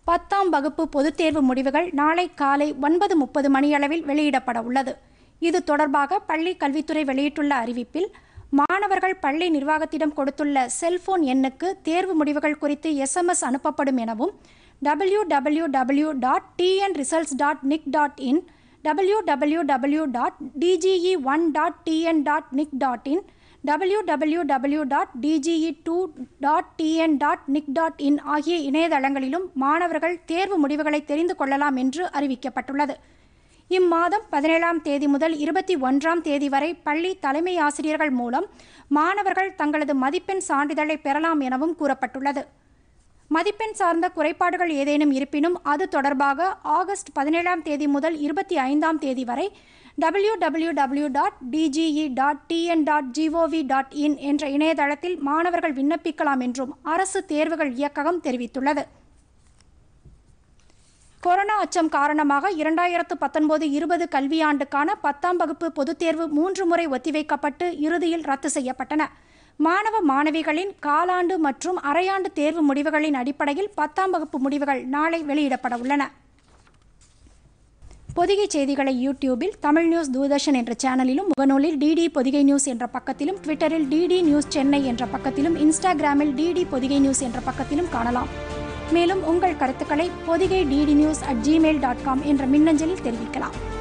பத்தாம் வகுப்பு பொதுத் தேர்வு முடிவுகள் நாளை காலை ஒன்பது முப்பது மணியளவில் வெளியிடப்பட உள்ளது இது தொடர்பாக பள்ளி கல்வித்துறை வெளியிட்டுள்ள அறிவிப்பில் மாணவர்கள் பள்ளி நிர்வாகத்திடம் கொடுத்துள்ள செல்போன் எண்ணுக்கு தேர்வு முடிவுகள் குறித்து எஸ்எம்எஸ் அனுப்பப்படும் எனவும் W W W dot TN results dot NIC dot in W W W dot DGE one dot TN dot NIC dot in W W W dot DGE two dot TN dot NIC dot in ஆகிய இணையதளங்களிலும் மாணவர்கள் தேர்வு முடிவுகளை தெரிந்து கொள்ளலாம் என்று அறிவிக்கப்பட்டுள்ளது இம்மாதம் பதினேழாம் தேதி முதல் இருபத்தி ஒன்றாம் தேதி வரை பள்ளி தலைமை ஆசிரியர்கள் மூலம் மாணவர்கள் தங்களது மதிப்பெண் சான்றிதழை பெறலாம் எனவும் கூறப்பட்டுள்ளது மதிப்பெண் சார்ந்த குறைபாடுகள் ஏதேனும் இருப்பினும் அது தொடர்பாக ஆகஸ்ட் பதினேழாம் தேதி முதல் இருபத்தி ஐந்தாம் தேதி வரை W W W dot DGE dot TN dot GOV dot in என்ற இணையதளத்தில் மாணவர்கள் விண்ணப்பிக்கலாம் என்றும் அரசு தேர்வுகள் இயக்ககம் தெரிவித்துள்ளது கொரோனா அச்சம் காரணமாக இரண்டாயிரத்து பத்தொன்பது இருபது கல்வியாண்டுக்கான பத்தாம் வகுப்பு பொதுத் தேர்வு மூன்று முறை ஒத்திவைக்கப்பட்டு இறுதியில் ரத்து செய்யப்பட்டன மாணவ மாணவிகளின் காலாண்டு மற்றும் அரையாண்டு தேர்வு முடிவுகளின் அடிப்படையில் பத்தாம் வகுப்பு முடிவுகள் நாளை வெளியிடப்பட உள்ளன பொதிகை செய்திகளை யூடியூபில் தமிழ் நியூஸ் தூர்தர்ஷன் என்ற சேனலிலும் முகநூலில் டிடி பொதிகை நியூஸ் என்ற பக்கத்திலும் ட்விட்டரில் டிடி நியூஸ் சென்னை என்ற பக்கத்திலும் இன்ஸ்டாகிராமில் டிடி பொதிகை நியூஸ் என்ற பக்கத்திலும் காணலாம் மேலும் உங்கள் கருத்துக்களை Podhigai DD news at Gmail dot com என்ற மின்னஞ்சலில் தெரிவிக்கலாம்